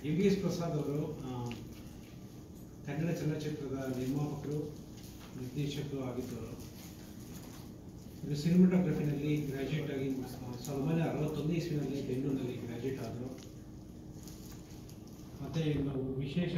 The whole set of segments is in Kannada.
ಎಂ ಬಿ ಎಸ್ ಪ್ರಸಾದ್ ಅವರು ಆ, ಕನ್ನಡ ಚಲನಚಿತ್ರದ ನಿರ್ಮಾಪಕರು ನಿರ್ದೇಶಕರು ಆಗಿದ್ದವರು ಇವರು ಸಿನಿಮಾಟೋಗ್ರಫಿನಲ್ಲಿ ಗ್ರಾಜ್ಯುಯೇಟ್ ಆಗಿ ಆ, ಸಾವಿರದ ಒಂಬೈನೂರ ಅರವತ್ತೊಂದನೇ ಇಸ್ವಿನಲ್ಲಿ ಬೆಂಗಳೂರಿನಲ್ಲಿ ಗ್ರಾಜ್ಯುಯೇಟ್ ಆದರು ಮತ್ತು ಇನ್ನು ವಿಶೇಷ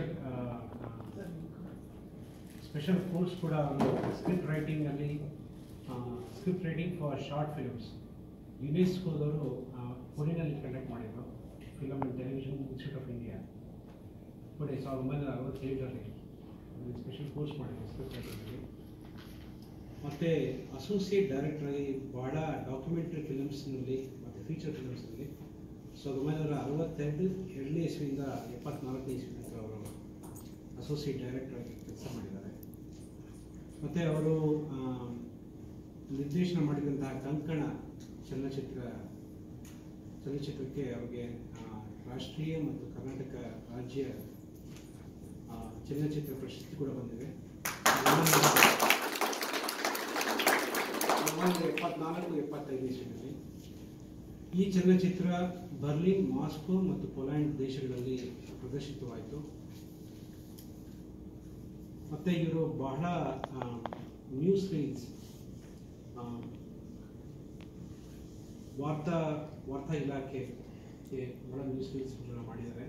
ಸ್ಪೆಷಲ್ ಕೋರ್ಸ್ ಕೂಡ ಅವರು ಸ್ಕ್ರಿಪ್ಟ್ ರೈಟಿಂಗಲ್ಲಿ script writing for short films ಯುನೆಸ್ಕೋದವರು ಪುಣೆನಲ್ಲಿ ಕಂಡಕ್ಟ್ ಮಾಡಿದರು Film and Television Institute of India Pune ಸಾವಿರದ ಒಂಬೈನೂರ ಅರವತ್ತೇಳರಲ್ಲಿ ಸ್ಪೆಷಲ್ ಕೋರ್ಸ್ ಮಾಡಿದ್ರು ಸ್ಕ್ರಿಪ್ಟ್ ರೈಟಿಂಗಲ್ಲಿ ಮತ್ತು ಅಸೋಸಿಯೇಟ್ ಡೈರೆಕ್ಟರ್ ಆಗಿ ಬಹಳ ಡಾಕ್ಯುಮೆಂಟ್ರಿ ಫಿಲಮ್ಸ್ನಲ್ಲಿ ಮತ್ತು ಫೀಚರ್ ಫಿಲಮ್ಸ್ನಲ್ಲಿ ಸಾವಿರದ ಒಂಬೈನೂರ ಅರವತ್ತೆರಡು ಎರಡನೇ ಇಸ್ವಿಯಿಂದ ಎಪ್ಪತ್ನಾಲ್ಕನೇ ಇಸ್ವಿ ತನಕ ಅವರು ಅಸೋಸಿಯೇಟ್ ಡೈರೆಕ್ಟರ್ ಆಗಿ ಕೆಲಸ ಮಾಡಿದ್ದಾರೆ ಮತ್ತು ಅವರು ಆ, ನಿರ್ದೇಶನ ಮಾಡಿದಂತಹ ಕಂಕಣ ಚಲನಚಿತ್ರ ಚಲನಚಿತ್ರಕ್ಕೆ ಅವರಿಗೆ ಆ, ರಾಷ್ಟ್ರೀಯ ಮತ್ತು ಕರ್ನಾಟಕ ರಾಜ್ಯ ಆ, ಚಲನಚಿತ್ರ ಪ್ರಶಸ್ತಿ ಕೂಡ ಬಂದಿದೆ ಒಂಬೈನೂರ ಎಪ್ಪತ್ನಾಲ್ಕು ಎಪ್ಪತ್ತೈದು ಇಸ್ವಿನಲ್ಲಿ ಈ ಚಲನಚಿತ್ರ ಬರ್ಲಿನ್ ಮಾಸ್ಕೋ ಮತ್ತು ಪೊಲ್ಯಾಂಡ್ ದೇಶಗಳಲ್ಲಿ ಪ್ರದರ್ಶಿತವಾಯಿತು ಮತ್ತೆ ಇವರು ಬಹಳ ನ್ಯೂಸ್ ರೀಲ್ಸ್ ವಾರ್ತಾ ವಾರ್ತಾ ಇಲಾಖೆಗೆ ಬಹಳ ನ್ಯೂಸ್ ರೀಲ್ಸ್ ಮಾಡಿದ್ದಾರೆ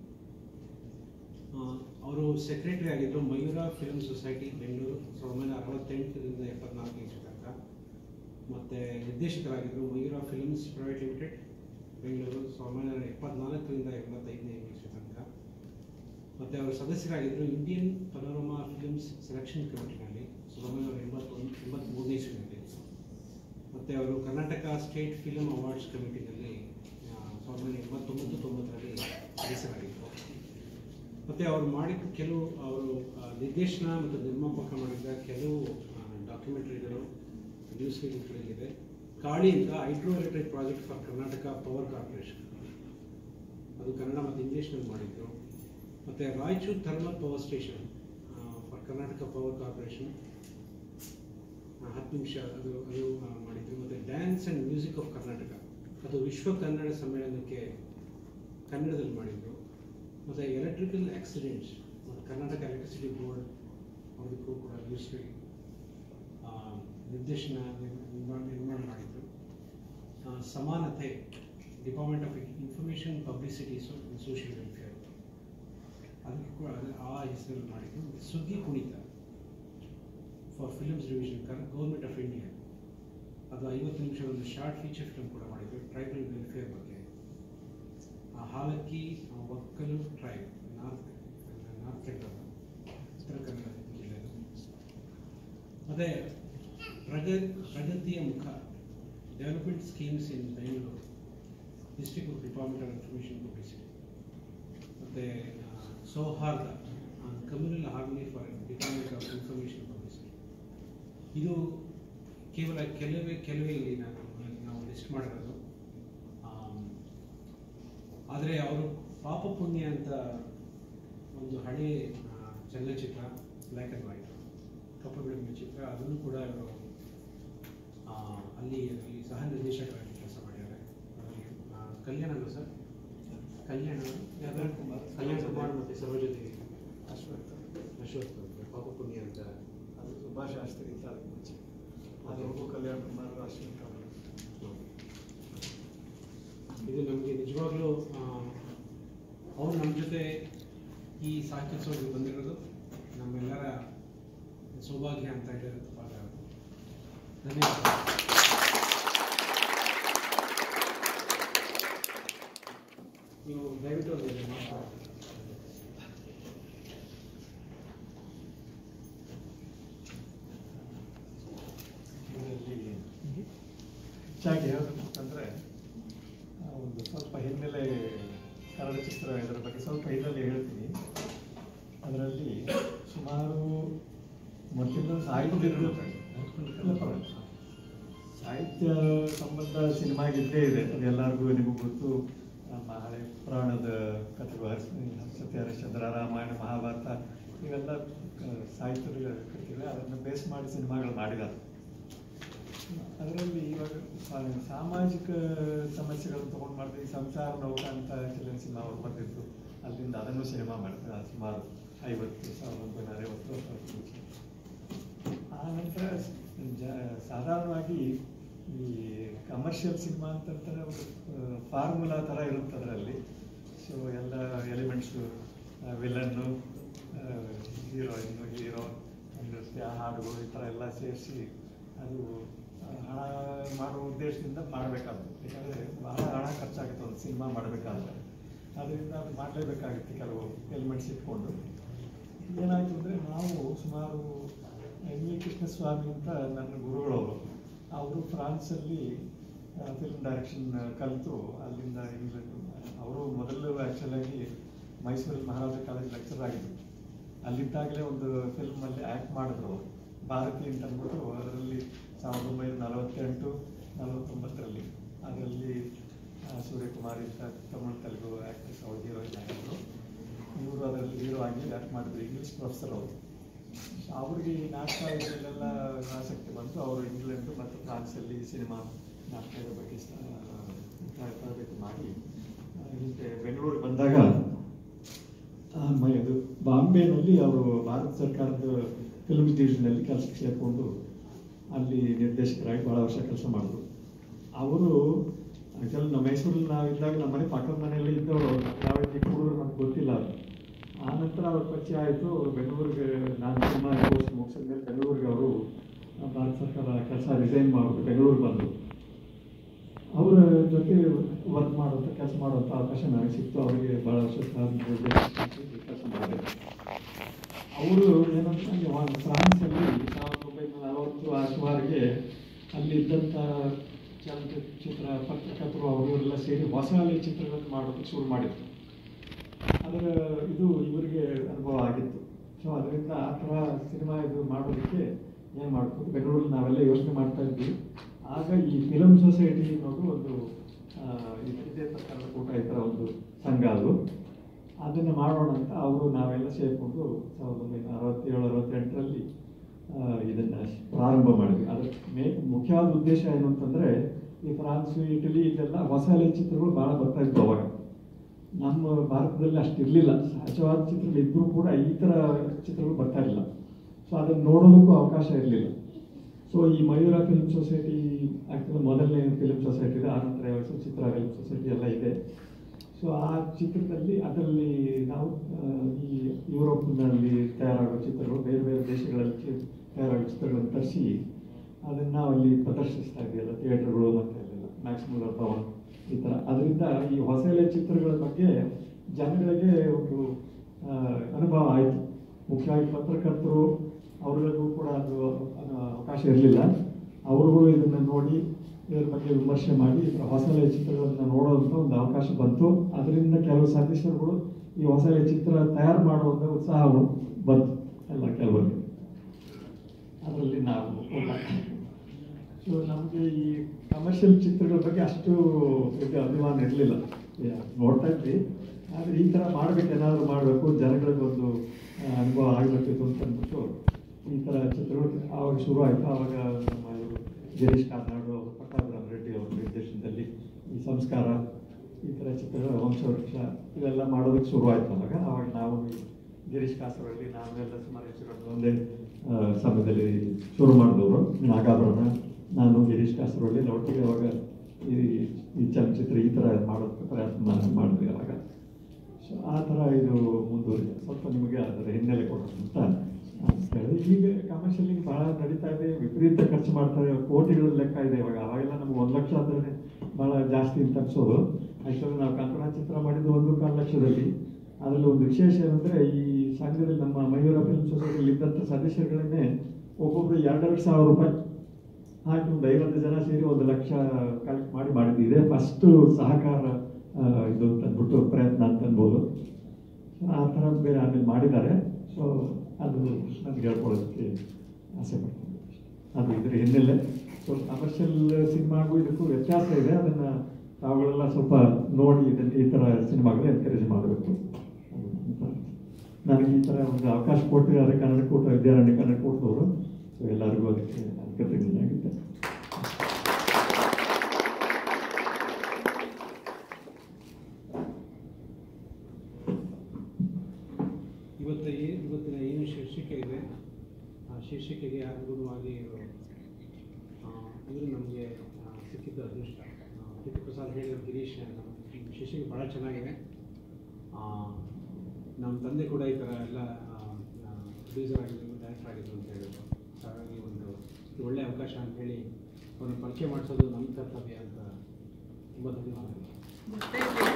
ಅವರು ಸೆಕ್ರೆಟರಿ ಆಗಿದ್ದರು ಮಯೂರ ಫಿಲ್ಮ್ ಸೊಸೈಟಿ ಬೆಂಗಳೂರು ಸಾವಿರದ ಒಂಬೈನೂರ ಅರವತ್ತೆಂಟರಿಂದ ಎಪ್ಪತ್ನಾಲ್ಕು ಇಸ್ವಿ ತನಕ ಮತ್ತು ನಿರ್ದೇಶಕರಾಗಿದ್ದರು Mayura Films Private Limited Bengaluru ಸಾವಿರದ ಒಂಬೈನೂರ ಎಪ್ಪತ್ನಾಲ್ಕರಿಂದ ಎಂಬತ್ತೈದನೇ ಇಸ್ವಿ ತನಕ ಮತ್ತು ಅವರು ಸದಸ್ಯರಾಗಿದ್ದರು ಇಂಡಿಯನ್ ಪನೋರಮಾ ಫಿಲ್ಮ್ಸ್ ಸೆಲೆಕ್ಷನ್ ಕಮಿಟಿನಲ್ಲಿ ಸಾವಿರದ ಒಂಬೈನೂರ ಎಂಬತ್ತೊಂದು ಎಂಬತ್ತ್ಮೂರನೇ ಇಸ್ವಿನಲ್ಲಿ ಮತ್ತು ಅವರು ಕರ್ನಾಟಕ ಸ್ಟೇಟ್ ಫಿಲ್ಮ್ ಅವಾರ್ಡ್ಸ್ ಕಮಿಟಿನಲ್ಲಿ ಆ, ಸಾವಿರದ ಒಂಬೈನೂರ ಎಂಬತ್ತೊಂಬತ್ತು ತೊಂಬತ್ತರಲ್ಲಿ ಸದಸ್ಯರಾಗಿದ್ದರು ಮತ್ತು ಅವರು ಮಾಡಿದ ಕೆಲವು ಅವರು ಆ, ನಿರ್ದೇಶನ ಮತ್ತು ನಿರ್ಮಾಪಕ ಮಾಡಿದ ಕೆಲವು ಡಾಕ್ಯುಮೆಂಟ್ರಿಗಳು ನ್ಯೂಸ್ ಫೀಲ್ಡ್ಗಳಲ್ಲಿದೆ ಕಾಳಿಯಿಂದ hydro electric project for Karnataka power corporation ಅದು ಕನ್ನಡ ಮತ್ತು ಇಂಗ್ಲೀಷ್ನಲ್ಲಿ ಮಾಡಿದ್ರು ಮತ್ತು Raichur thermal power station for Karnataka power corporation ಹತ್ತು ನಿಮಿಷ ಅದು ಅದು ಆ, ಮಾಡಿದ್ರು ಮತ್ತು dance and music of Karnataka ಅದು ವಿಶ್ವ ಕನ್ನಡ ಸಮ್ಮೇಳನಕ್ಕೆ ಕನ್ನಡದಲ್ಲಿ ಮಾಡಿದ್ರು ಮತ್ತು ಎಲೆಕ್ಟ್ರಿಕಲ್ ಆಕ್ಸಿಡೆಂಟ್ಸ್ ಮತ್ತು ಕರ್ನಾಟಕ ಎಲೆಕ್ಟ್ರಿಸಿಟಿ ಬೋರ್ಡ್ ಅದಕ್ಕೂ ಕೂಡ ನ್ಯೂಸ್ರಿ ನಿರ್ದೇಶನ ನಿರ್ಮಾಣ ನಿರ್ಮಾಣ ಮಾಡಿದ್ರು ಆ, ಸಮಾನತೆ department of information publicity social welfare ಅದಕ್ಕೆ ಕೂಡ ಅದು ಆ ಹೆಸರಲ್ಲಿ ಮಾಡಿದ್ರು ಮತ್ತು Suggi Kunitha for films division government of India ಅದು ಐವತ್ತು ನಿಮಿಷ ಒಂದು ಶಾರ್ಟ್ ಫೀಚರ್ ಫಿಲ್ಮ್ ಕೂಡ ಮಾಡಿದ್ರು ಟ್ರೈಬಲ್ ವೆಲ್ಫೇರ್ ಬಗ್ಗೆ ಆ ಹಾಲಕ್ಕಿ ಆ, Okkalu tribe north north Kannada Uttara Kannada ಜಿಲ್ಲೆದು ಮತ್ತು ಪ್ರಗ ಪ್ರಗತಿಯ ಮುಖ development schemes in Bengaluru district of department of information publicity ಮತ್ತು ಸೌಹಾರ್ದ communal harmony for department of information publicity ಇದು ಕೇವಲ ಕೆಲವೇ ಕೆಲವೇ ಇಲ್ಲಿ ನಾನು ನಾವು ಲಿಸ್ಟ್ ಮಾಡಿರೋದು ಆದರೆ ಅವರು ಪಾಪ ಪುಣ್ಯ ಅಂತ ಒಂದು ಹಳೆ ಆ, ಚಲನಚಿತ್ರ ಬ್ಲ್ಯಾಕ್ ಆ್ಯಂಡ್ ವೈಟ್ ಕಪ್ಪು ಬೆಳಗಿನ ಚಿತ್ರ ಅದನ್ನು ಕೂಡ ಇವರು ಆ, ಅಲ್ಲಿ ಅಲ್ಲಿ ಸಹ ನಿರ್ದೇಶಕರಾಗಿ ಕೆಲಸ ಮಾಡಿದ್ದಾರೆ ಅದರಲ್ಲಿ ಆ, ಕಲ್ಯಾಣ ಅಲ್ವಾ ಸರ್ ಕಲ್ಯಾಣ ಯಾವ್ದಾದ್ರು ಕುಮಾರ್ ಕಲ್ಯಾಣ ಕುಮಾರ್ ಮತ್ತು ಸರೋಜದೇವಿ ಅಶ್ವತ್ಥ ಅಶ್ವಥ್ ಅಂತ ಪಾಪ ಪುಣ್ಯ ಅಂತ ಅದು ಸುಭಾಷ್ ಶಾಸ್ತ್ರಿ ಇತ್ತು ಅದಕ್ಕೆ ಮುಂಚೆ ಅದು ಕಲ್ಯಾಣ್ ಕುಮಾರ್ ಅಶ್ವತ್ಥ ಅವರು ಇದು ನಮಗೆ ನಿಜವಾಗ್ಲೂ ಅವ್ರು ನಮ್ಮ ಜೊತೆ ಈ ಸಾಹಿತ್ಯೋತ್ಸವಕ್ಕೆ ಬಂದಿರೋದು ನಮ್ಮೆಲ್ಲರ ಸೌಭಾಗ್ಯ ಅಂತ ಹೇಳಿದ್ರೆ ತಪ್ಪಾಗಲಾರದು ಧನ್ಯವಾದ ನೀವು ದಯವಿಟ್ಟು ಅದರಲ್ಲಿ ಮಾತಾಡಿ ಇದರಲ್ಲಿ ಹೆಚ್ಚಾಗಿ ಹೇಳಬೇಕಂತಂದ್ರೆ ಆ, ಒಂದು ಸ್ವಲ್ಪ ಹಿನ್ನೆಲೆ ಕನ್ನಡ ಚಿತ್ರ ಇದರ ಬಗ್ಗೆ ಸ್ವಲ್ಪ ಹಿನ್ನೆಲೆ ಹೇಳ್ತೀನಿ ಅದರಲ್ಲಿ ಸುಮಾರು ಮೊದಲಿಂದ ಸಾಹಿತ್ಯ ಇಲ್ಲ, ಪರವಾಗಿಲ್ಲ. ಸಾಹಿತ್ಯ ಸಂಬಂಧ ಸಿನಿಮಾಗೆ ಇದ್ದೇ ಇದೆ ಅದು ಎಲ್ಲರಿಗೂ ನಿಮಗೆ ಗೊತ್ತು ನಮ್ಮ ಹಳೆ ಪುರಾಣದ ಕಥೆಗಳು ಹರ್ಷ- ಸತ್ಯ ಹರಿಶ್ಚಂದ್ರ ರಾಮಾಯಣ ಮಹಾಭಾರತ ಇವೆಲ್ಲ ಕ- ಸಾಹಿತ್ಯದ ಕೃತಿಗಳು ಅದನ್ನು ಬೇಸ್ ಮಾಡಿ ಸಿನಿಮಾಗಳು ಮಾಡಿದ್ದಾರೆ ಅದರಲ್ಲಿ ಇವಾಗ ಸಾ- ಸಾಮಾಜಿಕ ಸಮಸ್ಯೆಗಳನ್ನು ತಗೊಂಡು ಮಾಡಿದ್ರೆ ಈ ಸಂಸಾರ ನೌಕ ಅಂತ ಕೆಲವು ಸಿನಿಮಾ ಅವ್ರು ಬಂದಿತ್ತು ಅಲ್ಲಿಂದ ಅದನ್ನು ಸಿನಿಮಾ ಮಾಡಿದ್ರು ಆ ಸುಮಾರು ಐವತ್ತು ಸಾವಿರದ ಒಂಬೈನೂರ ಐವತ್ತು ವರ್ಷ ಮುಂಚೆ ಆ ನಂತರ ಜ ಸಾಧಾರಣವಾಗಿ ಈ ಕಮರ್ಷಿಯಲ್ ಸಿನಿಮಾ ಅಂತಂತಾರೆ ಒಂದು ಫಾರ್ಮುಲಾ ಥರ ಇರುತ್ತೆ ಅದರಲ್ಲಿ ಸೊ ಎಲ್ಲ ಎಲಿಮೆಂಟ್ಸು ವಿಲನ್ನು ಹೀರೋಯಿನ್ನು ಹೀರೋ ನೃತ್ಯ ಹಾಡುಗಳು ಈ ಥರ ಎಲ್ಲ ಸೇರಿಸಿ ಅದು ಆ, ಹಣ ಮಾಡುವ ಉದ್ದೇಶದಿಂದ ಮಾಡಬೇಕಾಗುತ್ತೆ ಯಾಕಂದರೆ ಬಹಳ ಹಣ ಖರ್ಚಾಗುತ್ತೆ ಒಂದು ಸಿನಿಮಾ ಮಾಡಬೇಕಾದ್ರೆ ಅದರಿಂದ ಅದು ಮಾಡಲೇಬೇಕಾಗುತ್ತೆ ಕೆಲವು ಎಲಿಮೆಂಟ್ಸ್ ಇಟ್ಕೊಂಡು ಏನಾಯಿತು ಅಂದರೆ ನಾವು ಸುಮಾರು ಎಂ ವಿ ಕೃಷ್ಣಸ್ವಾಮಿ ಅಂತ ನನ್ನ ಗುರುಗಳವರು ಅವರು ಫ್ರಾನ್ಸಲ್ಲಿ ಫಿಲ್ಮ್ ಡೈರೆಕ್ಷನ್ ಕಲಿತು ಅಲ್ಲಿಂದ ಇಂಗ್ಲೆಂಡ್ ಅವರು ಮೊದಲು ಆ್ಯಕ್ಚುಲಾಗಿ ಮೈಸೂರಲ್ಲಿ ಮಹಾರಾಜ ಕಾಲೇಜ್ ಲೆಕ್ಚರ್ ಆಗಿದ್ದರು ಅಲ್ಲಿದ್ದಾಗಲೇ ಒಂದು ಫಿಲ್ಮಲ್ಲಿ ಆ್ಯಕ್ಟ್ ಮಾಡಿದ್ರು ಅವರು ಭಾರತಿ ಅಂತ ಅಂದ್ಬಿಟ್ಟು ಅದರಲ್ಲಿ ಸಾವಿರದ ಒಂಬೈನೂರ ನಲವತ್ತೆಂಟು ನಲವತ್ತೊಂಬತ್ತರಲ್ಲಿ ಅದರಲ್ಲಿ ಆ, ಸೂರ್ಯಕುಮಾರ್ ಅಂತ ತಮಿಳು ತೆಲುಗು ಆ್ಯಕ್ಟ್ರೆಸ್ ಅವರು ಹೀರೋಯಿನ್ ಆಗಿದ್ರು ಇವರು ಅದರಲ್ಲಿ ಹೀರೋ ಆಗಿ ಆ್ಯಕ್ಟ್ ಮಾಡಿದ್ರು ಇಂಗ್ಲೀಷ್ ಪ್ರೊಫೆಸರ್ ಅವರು ಅವ್ರಿಗೆ ಈ ನಾಟಕ ಇದರಲ್ಲೆಲ್ಲ ಆಸಕ್ತಿ ಬಂತು ಅವರು ಇಂಗ್ಲೆಂಡ್ ಮತ್ತು ಫ್ರಾನ್ಸಲ್ಲಿ ಸಿನಿಮಾ ನಾಟಕದ ಬಗ್ಗೆ ಸ- ಆ, ತರಬೇತಿ ಮಾಡಿ ಆ, ಹಿಂದೆ ಬೆಂಗಳೂರಿಗೆ ಬಂದಾಗ ಆ, ಮ- ಇದು ಬಾಂಬೆನಲ್ಲಿ ಅವರು ಭಾರತ ಸರ್ಕಾರದ ಫಿಲ್ಮ್ ಡಿವಿಷನಲ್ಲಿ ಕೆಲಸಕ್ಕೆ ಸೇರಿಕೊಂಡು ಅಲ್ಲಿ ನಿರ್ದೇಶಕರಾಗಿ ಭಾಳ ವರ್ಷ ಕೆಲಸ ಮಾಡಿದ್ರು ಅವರು ಆ್ಯಕ್ಚುಲಿ ನಮ್ಮ ಮೈಸೂರಲ್ಲಿ ನಾವು ಇದ್ದಾಗ ನಮ್ಮ ಮನೆ ಪಕ್ಕದ ಮನೆಯಲ್ಲಿ ಇದ್ದವರು ಯಾವ ಚಿಕ್ಕ ಹುಡುಗರು ನಮ್ಗೆ ಗೊತ್ತಿಲ್ಲ ಅದು ಆ ನಂತರ ಅವ್ರ ಪರಿಚಯ ಆಯಿತು ಅವರು ಬೆಂಗಳೂರಿಗೆ ನಾನು ಸಿನಿಮಾ ಕೋರ್ಸ್ ಮುಗಿಸಿದ ಮೇಲೆ ಬೆಂಗಳೂರಿಗೆ ಅವರು ಭಾರತ ಸರ್ಕಾರ ಕೆಲಸ ರಿಸೈನ್ ಮಾಡಿಬಿಟ್ಟು ಬೆಂಗಳೂರಿಗೆ ಬಂದರು ಅವರ ಜೊತೆ ವರ್ಕ್ ಮಾಡುವಂಥ ಕೆಲಸ ಮಾಡುವಂಥ ಅವಕಾಶ ನನಗೆ ಸಿಕ್ತು ಅವರಿಗೆ ಭಾಳ ವರ್ಷ ಕೆಲಸ ಮಾಡಿದೆ ಅವರು ಏನಂತ ಒಂದು ಫ್ರಾನ್ಸಲ್ಲಿ ಸಾವಿರದ ಒಂಬೈನೂರ ನಲವತ್ತು ಆ ಸುಮಾರಿಗೆ ಅಲ್ಲಿದ್ದಂಥ ಚಲನಚಿತ್ರ ಪತ್ರಕರ್ತರು ಅವರು ಇವರೆಲ್ಲ ಸೇರಿ ಹೊಸ ಹಳೆ ಚಿತ್ರಗಳನ್ನು ಮಾಡೋದಕ್ಕೆ ಶುರು ಮಾಡಿದ್ರು ಅದರ ಇದು ಇವರಿಗೆ ಅನುಭವ ಆಗಿತ್ತು ಸೊ ಅದರಿಂದ ಆ ಥರ ಸಿನಿಮಾ ಇದು ಮಾಡೋದಕ್ಕೆ ಏನು ಮಾಡ್ಬೋದು ಬೆಂಗಳೂರಲ್ಲಿ ನಾವೆಲ್ಲ ಯೋಚನೆ ಮಾಡ್ತಾ ಇದ್ವಿ ಆಗ ಈ ಫಿಲಮ್ ಸೊಸೈಟಿ ಅನ್ನೋದು ಒಂದು ಆ, ಇದು ಇದೇ ಪ್ರಕಾರದ ಕೂಟ ಈ ಥರ ಒಂದು ಸಂಘ ಅದು ಅದನ್ನು ಮಾಡೋಣ ಅಂತ ಅವರು ನಾವೆಲ್ಲ ಸೇರಿಕೊಂಡು ಸಾವಿರದ ಒಂಬೈನೂರ ಅರವತ್ತೇಳು ಅರವತ್ತೆಂಟರಲ್ಲಿ ಇದನ್ನು ಪ್ರಾರಂಭ ಮಾಡಿದ್ವಿ ಅದರ ಮೇ ಮುಖ್ಯವಾದ ಉದ್ದೇಶ ಏನು ಅಂತಂದರೆ ಈ ಫ್ರಾನ್ಸು ಇಟಲಿ ಇದೆಲ್ಲ ಹೊಸ ಹಳೆ ಚಿತ್ರಗಳು ಭಾಳ ಬರ್ತಾ ಇದ್ವು ಅವಾಗ ನಮ್ಮ ಭಾರತದಲ್ಲಿ ಅಷ್ಟು ಇರಲಿಲ್ಲ ಸಹಜವಾದ ಚಿತ್ರಗಳು ಇದ್ದರೂ ಕೂಡ ಈ ಥರ ಚಿತ್ರಗಳು ಬರ್ತಾ ಇರಲಿಲ್ಲ ಸೊ ಅದನ್ನು ನೋಡೋದಕ್ಕೂ ಅವಕಾಶ ಇರಲಿಲ್ಲ ಸೊ ಈ ಮಯೂರ ಫಿಲ್ಮ್ ಸೊಸೈಟಿ ಆ್ಯಕ್ಚುಲಿ ಮೊದಲನೇ ಫಿಲ್ಮ್ ಸೊಸೈಟಿ ಇದೆ ಆನಂತರ ಯಾವ ಚಿತ್ರ ಫಿಲ್ಮ್ ಸೊಸೈಟಿ ಎಲ್ಲ ಇದೆ ಸೊ ಆ ಚಿತ್ರದಲ್ಲಿ ಅದರಲ್ಲಿ ನಾವು ಆ, ಈ ಯುರೋಪ್ನಲ್ಲಿ ತಯಾರಾಗೋ ಚಿತ್ರಗಳು ಬೇರೆ ಬೇರೆ ದೇಶಗಳಲ್ಲಿ ಚಿ- ತಯಾರಾಗೋ ಚಿತ್ರಗಳನ್ನು ತರಿಸಿ ಅದನ್ನು ನಾವು ಅಲ್ಲಿ ಪ್ರದರ್ಶಿಸ್ತಾ ಇದೆಯಲ್ಲ ಥಿಯೇಟರ್ಗಳು ಮತ್ತು ಅಲ್ಲೆಲ್ಲ ಮ್ಯಾಕ್ಸಿಮುಲರ್ ಭವನ್ ಈ ಥರ ಅದರಿಂದ ಈ ಹೊಸ ಎಲೆ ಚಿತ್ರಗಳ ಬಗ್ಗೆ ಜನಗಳಿಗೆ ಒಂದು ಆ, ಅನುಭವ ಆಯಿತು ಮುಖ್ಯವಾಗಿ ಪತ್ರಕರ್ತರು ಅವರಿಗೂ ಕೂಡ ಅದು ಅದು ಅವಕಾಶ ಇರಲಿಲ್ಲ ಅವರುಗಳು ಇದನ್ನು ನೋಡಿ ಇದರ ಬಗ್ಗೆ ವಿಮರ್ಶೆ ಮಾಡಿ ಈ ಥರ ಹೊಸ ಎಲೆ ಚಿತ್ರಗಳನ್ನು ನೋಡುವಂಥ ಒಂದು ಅವಕಾಶ ಬಂತು ಅದರಿಂದ ಕೆಲವು ಸದಸ್ಯರುಗಳು ಈ ಹೊಸ ಎಲೆ ಚಿತ್ರ ತಯಾರು ಮಾಡುವಂಥ ಉತ್ಸಾಹ ಬಂತು ಎಲ್ಲ ಕೆಲವರಿಗೆ ಅದರಲ್ಲಿ ನಾವು ಒಬ್ಬ. ಸೊ ನಮಗೆ ಈ ಕಮರ್ಷಿಯಲ್ ಚಿತ್ರಗಳ ಬಗ್ಗೆ ಅಷ್ಟು ಇದು ಅಭಿಮಾನ ಇರಲಿಲ್ಲ ನೋಡ್ತಾ ಇದ್ವಿ ಆದರೆ ಈ ಥರ ಮಾಡ್ಬೇಕು ಏನಾದರೂ ಮಾಡಬೇಕು ಜನಗಳಿಗೊಂದು ಆ, ಅನುಭವ ಆಗಬೇಕಿತ್ತು ಅಂತ ಅಂದ್ಬಿಟ್ಟು ಈ ಥರ ಚಿತ್ರಗಳು ಆವಾಗ ಶುರು ಆಯಿತು ಆವಾಗ ನಮ್ಮ ಇವರು ಗಿರೀಶ್ ಕಾರ್ನಾಡು ಅವರು ಪಟ್ಟಾಭಿರಾಮ್ ರೆಡ್ಡಿ ಅವರ ನಿರ್ದೇಶನದಲ್ಲಿ ಈ ಸಂಸ್ಕಾರ ಈ ಥರ ಚಿತ್ರಗಳ ವಂಶವೃಕ್ಷ ಇವೆಲ್ಲ ಮಾಡೋದಕ್ಕೆ ಶುರು ಆಯಿತು ಅವಾಗ ಆವಾಗ ನಾವು ಈ ಗಿರೀಶ್ ಕಾಸರಳ್ಳಿ ನಾವೆಲ್ಲ ಸುಮಾರು ಹೆಸರುಗಳು ಒಂದೇ ಆ, ಸಮಯದಲ್ಲಿ ಶುರು ಮಾಡಿದವರು ನಾಗಾಭರಣ ನಾನು ಗಿರೀಶ್ ಕಾಸರಳ್ಳಿ ಎಲ್ಲ ಒಟ್ಟಿಗೆ ಅವಾಗ ಈ ಈ ಚಲನಚಿತ್ರ ಈ ಥರ ಮಾಡೋದಕ್ಕೆ ಪ್ರಯತ್ನ ಮಾಡಿದ್ವಿ ಅವಾಗ ಸೊ ಆ ಥರ ಇದು ಮುಂದುವರಿದೆ ಸ್ವಲ್ಪ ನಿಮಗೆ ಅದರ ಹಿನ್ನೆಲೆ ಕೊಡೋಣ ಅಂತ ನಾನು ಹೇಳಿದೆ ಈಗ ಕಮರ್ಷಿಯಲಿ ಭಾಳ ನಡೀತಾ ಇದೆ ವಿಪರೀತ ಖರ್ಚು ಮಾಡ್ತಾರೆ ಕೋಟಿಗಳ ಲೆಕ್ಕ ಇದೆ ಇವಾಗ ಅವಾಗೆಲ್ಲ ನಮ್ಗೆ ಒಂದು ಲಕ್ಷ ಅಂದ್ರೆ ಭಾಳ ಜಾಸ್ತಿ ಅಂತ ಅನ್ಸೋದು ಆ್ಯಕ್ಚುಲಿ ನಾವು ಕಂಕಣ ಚಿತ್ರ ಮಾಡಿದ್ದು ಒಂದು ಕಾಲು ಲಕ್ಷದಲ್ಲಿ ಅದರಲ್ಲಿ ಒಂದು ವಿಶೇಷ ಏನಂದರೆ ಈ ಸಂಘದಲ್ಲಿ ನಮ್ಮ ಮಯೂರ ಫಿಲ್ಮ್ ಸೊಸೈಟಿಯಲ್ಲಿ ಇದ್ದಂಥ ಸದಸ್ಯರುಗಳನ್ನೇ ಒಬ್ಬೊಬ್ಬರು ಎರಡೆರಡು ಸಾವಿರ ರೂಪಾಯಿ ಹಾಕಿ ಒಂದು ಐವತ್ತು ಜನ ಸೇರಿ ಒಂದು ಲಕ್ಷ ಕಲೆಕ್ಟ್ ಮಾಡಿ ಮಾಡಿದ್ವಿ ಇದೇ ಫಸ್ಟು ಸಹಕಾರ ಆ, ಇದು ಅಂತ ಅಂದ್ಬಿಟ್ಟು ಪ್ರಯತ್ನ ಅಂತ ಅನ್ಬೋದು ಆ ಥರ ಬೇರೆ ಆಮೇಲೆ ಮಾಡಿದ್ದಾರೆ ಸೊ ಅದು ನನಗೆ ಹೇಳ್ಕೊಳ್ಳೋದಕ್ಕೆ ಆಸೆ ಪಡ್ತೀನಿ ಅದು ಇದ್ರ ಹಿನ್ನೆಲೆ ಸೊ ಕಮರ್ಷಿಯಲ್ ಸಿನಿಮಾಗೂ ಇದಕ್ಕೂ ವ್ಯತ್ಯಾಸ ಇದೆ ಅದನ್ನು ತಾವುಗಳೆಲ್ಲ ಸ್ವಲ್ಪ ನೋಡಿ ಇದನ್ನು ಈ ಥರ ಸಿನಿಮಾಗಳು ಎನ್ಕರೇಜ್ ಮಾಡಬೇಕು ನನಗೆ ಈ ಥರ ಒಂದು ಅವಕಾಶ ಕೊಟ್ಟಿದ್ದಾರೆ ಕನ್ನಡ ಕೂಟ ವಿದ್ಯಾರಣ್ಯ ಕನ್ನಡ ಕೂಟದವರು ಸೊ ಎಲ್ಲರಿಗೂ ಅದಕ್ಕೆ ನಾನು ಕೃತಜ್ಞನಾಗಿದ್ದೆ ಶೀರ್ಷಿಕೆಗೆ ಅನುಗುಣವಾಗಿ ಇವರು ಇವರು ನಮಗೆ ಸಿಕ್ಕಿದ್ದು ಅದೃಷ್ಟ ಟಿಪ್ಪು ಪ್ರಸಾದ್ ಹೇಳಿದ್ರು ಗಿರೀಶ್ ನಮ್ಮ ಶೀರ್ಷಿಕೆ ಭಾಳ ಚೆನ್ನಾಗಿದೆ ಆ, ನಮ್ಮ ತಂದೆ ಕೂಡ ಈ ಥರ ಎಲ್ಲ ಪ್ರೊಡ್ಯೂಸರ್ ಆಗಿದ್ರು ಡೈರೆಕ್ಟರ್ ಆಗಿದ್ರು ಅಂತ ಹೇಳಿದ್ರು ಸೊ ಹಾಗಾಗಿ ಒಂದು ಇದು ಒಳ್ಳೆಯ ಅವಕಾಶ ಅಂತ ಹೇಳಿ ಅವ್ರನ್ನ ಪರಿಚಯ ಮಾಡಿಸೋದು ನಮ್ಮ ಕರ್ತವ್ಯ ಅಂತ ತುಂಬ ಧನ್ಯವಾದಗಳು ಮತ್ತೆ